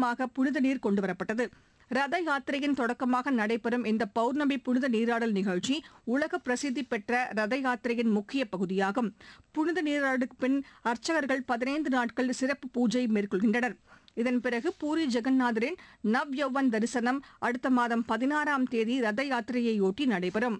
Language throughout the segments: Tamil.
ஊர்வலமாக புனித நீர் கொண்டுவரப்பட்டது ரத யாத்திரையின் தொடக்கமாக நடைபெறும் இந்த பௌர்ணமி புனித நீராடல் நிகழ்ச்சி உலக பிரசித்தி பெற்ற ரத யாத்திரையின் முக்கிய பகுதியாகும் புனித நீராடலுக்கு பின் அர்ச்சகர்கள் பதினைந்து நாட்கள் சிறப்பு பூஜை மேற்கொள்கின்றனர் இதன் பிறகு பூரி ஜெகநாதரின் நவ் யௌவன் தரிசனம் அடுத்த மாதம் பதினாறாம் தேதி ரத யாத்திரையையொட்டி நடைபெறும்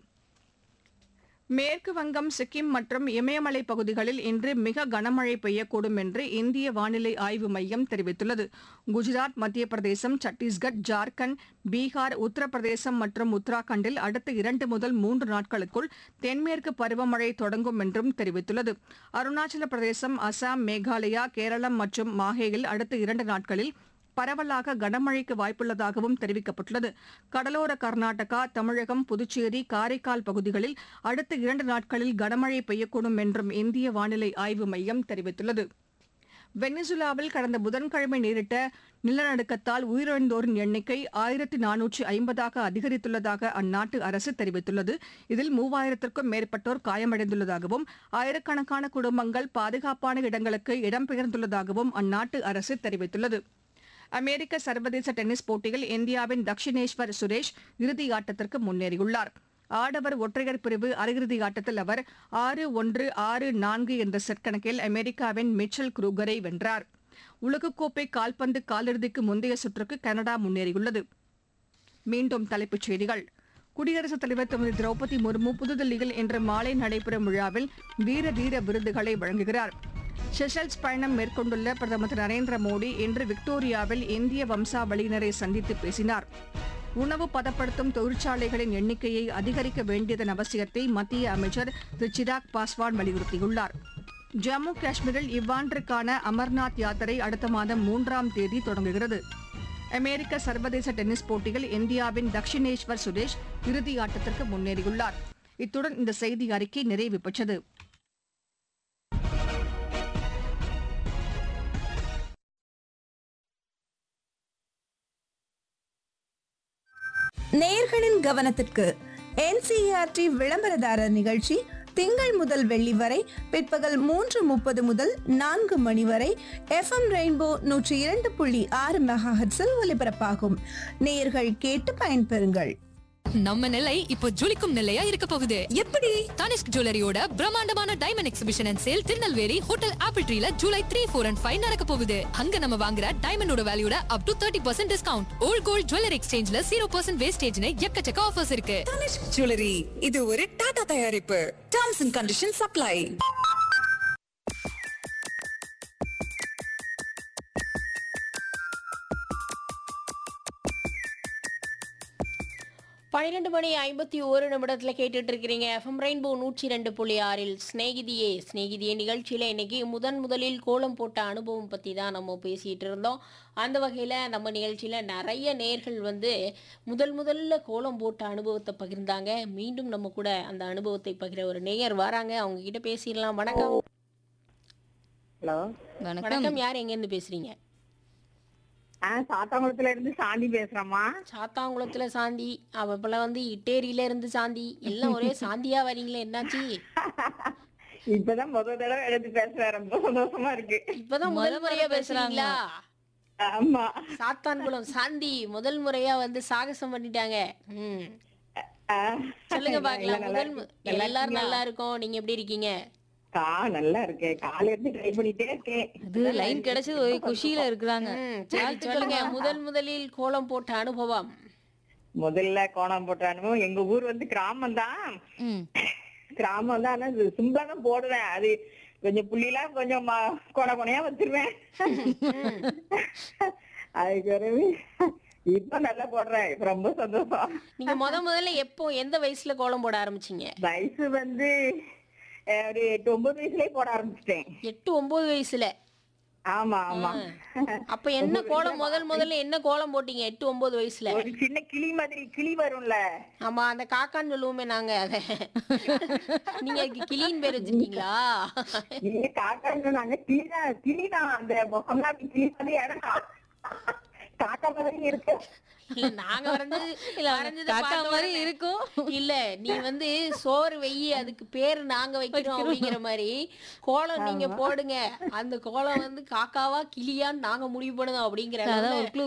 மேற்கு வங்கம் சிக்கிம் மற்றும் இமயமலை பகுதிகளில் இன்று மிக கனமழை பெய்யக்கூடும் என்று இந்திய வானிலை ஆய்வு மையம் தெரிவித்துள்ளது குஜராத் மத்திய பிரதேசம் சத்தீஸ்கர் ஜார்க்கண்ட் பீகார் உத்தரப்பிரதேசம் மற்றும் உத்தராகண்டில் அடுத்த இரண்டு முதல் மூன்று நாட்களுக்குள் தென்மேற்கு பருவமழை தொடங்கும் என்றும் தெரிவித்துள்ளது அருணாச்சல பிரதேசம் அசாம் மேகாலயா கேரளம் மற்றும் மாஹேயில் அடுத்த இரண்டு நாட்களில் பரவலாக கனமழைக்கு வாய்ப்புள்ளதாகவும் தெரிவிக்கப்பட்டுள்ளது கடலோர கர்நாடகா தமிழகம் புதுச்சேரி காரைக்கால் பகுதிகளில் அடுத்த இரண்டு நாட்களில் கனமழை பெய்யக்கூடும் என்றும் இந்திய வானிலை ஆய்வு மையம் தெரிவித்துள்ளது வெனிசுலாவில் கடந்த புதன்கிழமை நேரிட்ட நிலநடுக்கத்தால் உயிரிழந்தோரின் எண்ணிக்கை ஆயிரத்தி நானூற்று ஐம்பதாக அதிகரித்துள்ளதாக அந்நாட்டு அரசு தெரிவித்துள்ளது இதில் மூவாயிரத்திற்கும் மேற்பட்டோர் காயமடைந்துள்ளதாகவும் ஆயிரக்கணக்கான குடும்பங்கள் பாதுகாப்பான இடங்களுக்கு இடம்பெயர்ந்துள்ளதாகவும் அந்நாட்டு அரசு தெரிவித்துள்ளது அமெரிக்க சர்வதேச டென்னிஸ் போட்டியில் இந்தியாவின் தக்ஷினேஸ்வர் சுரேஷ் இறுதி ஆட்டத்திற்கு முன்னேறியுள்ளார் ஆடவர் ஒற்றையர் பிரிவு அரையிறுதி ஆட்டத்தில் அவர் ஆறு ஒன்று ஆறு நான்கு என்ற செட் கணக்கில் அமெரிக்காவின் மிச்சல் குரூகரை வென்றார் உலகக்கோப்பை கால்பந்து காலிறுதிக்கு முந்தைய சுற்றுக்கு கனடா முன்னேறியுள்ளது மீண்டும் தலைப்புச் செய்திகள் குடியரசுத் தலைவர் திருமதி திரௌபதி முர்மு புதுதில்லியில் இன்று மாலை நடைபெறும் விழாவில் வீர தீர விருதுகளை வழங்குகிறார் செஷல்ஸ் பயணம் மேற்கொண்டுள்ள பிரதமர் திரு நரேந்திர மோடி இன்று விக்டோரியாவில் இந்திய வம்சாவளியினரை சந்தித்து பேசினார் உணவு பதப்படுத்தும் தொழிற்சாலைகளின் எண்ணிக்கையை அதிகரிக்க வேண்டியதன் அவசியத்தை மத்திய அமைச்சர் திரு சிராக் பாஸ்வான் வலியுறுத்தியுள்ளார் ஜம்மு காஷ்மீரில் இவ்வாண்டிற்கான அமர்நாத் யாத்திரை அடுத்த மாதம் மூன்றாம் தேதி தொடங்குகிறது அமெரிக்க சர்வதேச டென்னிஸ் போட்டியில் இந்தியாவின் தக்ஷினேஸ்வர் சுரேஷ் இறுதி ஆட்டத்திற்கு முன்னேறியுள்ளார் இத்துடன் இந்த செய்தி அறிக்கை நிறைவு பெற்றது நேயர்களின் கவனத்திற்கு என்சிஆர்டி விளம்பரதாரர் நிகழ்ச்சி திங்கள் முதல் வெள்ளி வரை பிற்பகல் மூன்று முப்பது முதல் நான்கு மணி வரை எஃப்எம் ரெயின்போ நூற்றி இரண்டு புள்ளி ஆறு மெகாஹெட்ஸில் ஒலிபரப்பாகும் நேயர்கள் கேட்டு பயன்பெறுங்கள் நம்ம நிலை இப்போ ஜொலிக்கும் நிலையா இருக்க போகுது எப்படி தானிஷ்க் ஜுவல்லரியோட பிரம்மாண்டமான diamond exhibition and sale Tirunelveli hotel Apple ட்ரீல July three four and five நடக்க போகுது அங்க நம்ம வாங்குற டைமண்டோட வேல்யூட up to thirty percent discount old gold jewellery எக்ஸ்சேஞ்ச்ல ஜீரோ பர்சன்ட் வேஸ்டேஜ்னு எக்கச்சக்க ஆஃபர்ஸ் இருக்கு தனிஷ்க் ஜுவல்லரி இது ஒரு டாடா தயாரிப்பு டர்ம்ஸ் அண்ட் கண்டிஷன் சப்ளை பன்னிரெண்டு மணி ஐம்பத்தி ஒரு நிமிடத்தில் கேட்டுட்டு இருக்கிறீங்க எஃப்எம் ரெயின்போ நூற்றி ரெண்டு புள்ளி ஆறில் ஸ்நேகிதியே ஸ்நேகிதியே நிகழ்ச்சியில் இன்னைக்கு முதன் முதலில் கோலம் போட்ட அனுபவம் பற்றி தான் நம்ம பேசிகிட்டு இருந்தோம் அந்த வகையில் நம்ம நிகழ்ச்சியில் நிறைய நேர்கள் வந்து முதல் முதல்ல கோலம் போட்ட அனுபவத்தை பகிர்ந்தாங்க மீண்டும் நம்ம கூட அந்த அனுபவத்தை பகிர ஒரு நேயர் வராங்க அவங்க கிட்ட பேசிடலாம் வணக்கம் ஹலோ வணக்கம் யார் எங்கேருந்து பேசுறீங்க ஆ சாத்தாங்குளத்துல இருந்து சாந்தி பேசுறேம்மா சாத்தாங்குளத்துல சாந்தி அவ இப்பெல்லாம் வந்து இட்டேரியில இருந்து சாந்தி எல்லாம் ஒரே சாந்தியா வரீங்களே என்னாச்சு இப்பதான் முத தடவை எடுத்து பேசுறேன் ரொம்ப சந்தோஷமா இருக்கு இப்பதான் முதல் முறையா பேசுறீங்களா ஆமா சாத்தான்குளம் சாந்தி முதல் முறையா வந்து சாகசம் பண்ணிட்டாங்க ம் ஆ, சொல்லுங்க இல்ல, பாக்கலாம் நல்லா முதல் மு- இருக்கு. நல்லா எல்லாரும் இருக்கீங்களா? நல்லா இருக்கோம் நீங்க எப்படி இருக்கீங்க கா நல்லா இருக்கேன் காலையில இருந்து ட்ரை பண்ணிட்டே இருக்கேன் அது லைன் கிடைச்சது ஒரே குஷியில இருக்கிறாங்க ம், சரி சொல்லுங்க முதல் முதலில் கோலம் போட்ட அனுபவம் முதல்ல கோணம் போட்ட அனுபவம் எங்க ஊர் வந்து கிராமம் தான் ம். கிராமம் தான் ஆனா சிம்பிளா தான் போடுவேன் அது கொஞ்சம் புள்ளிலாம் கொஞ்சம் ம- கொடை கொனையா வச்சிருவேன் அதுக்கு பிறகு இப்ப நல்லா போடுறேன் இப்ப ரொம்ப சந்தோஷம் நீங்க முத முதல்ல எப்போ எந்த வயசுல கோலம் போட ஆரம்பிச்சீங்க வயசு வந்து அஹ், ஒரு எட்டு ஒன்பது வயசுலயே போட ஆரம்பிச்சிட்டேன் எட்டு ஒன்பது வயசுல ஆமா ஆமா அப்ப என்ன கோலம் முதல் முதல்ல என்ன கோலம் போட்டீங்க எட்டு ஒன்பது வயசுல ஒரு சின்ன கிளி மாதிரி கிளி வரும்ல ஆமா அந்த காக்கான்னு சொல்லுவோமே நாங்க அத நீங்க அதுக்கு கிளியின் பேர் வச்சிருக்கீங்களா நீங்க காக்கான்னு நாங்க கிளிதான் கிளிதான் அந்த முகம்லாம் அப்படி கிளி மாதிரி இடம் காக்கா மாதிரி இருக்கு இல்ல நாங்க வரைஞ்சது இல்ல, வரைஞ்சது காக்கா பார்த்த மாதிரி உடனே- இருக்கும். இல்ல நீ வந்து சோறு வெயி அதுக்கு பேரு நாங்க வைக்கிறோம் அப்படிங்கிற மாதிரி கோலம் நீங்க போடுங்க அந்த கோலம் வந்து காக்காவா கிளியான்னு நாங்க முடிவு பண்ணுதோம் அப்படிங்கிற அதான் அளவுல ஒரு clue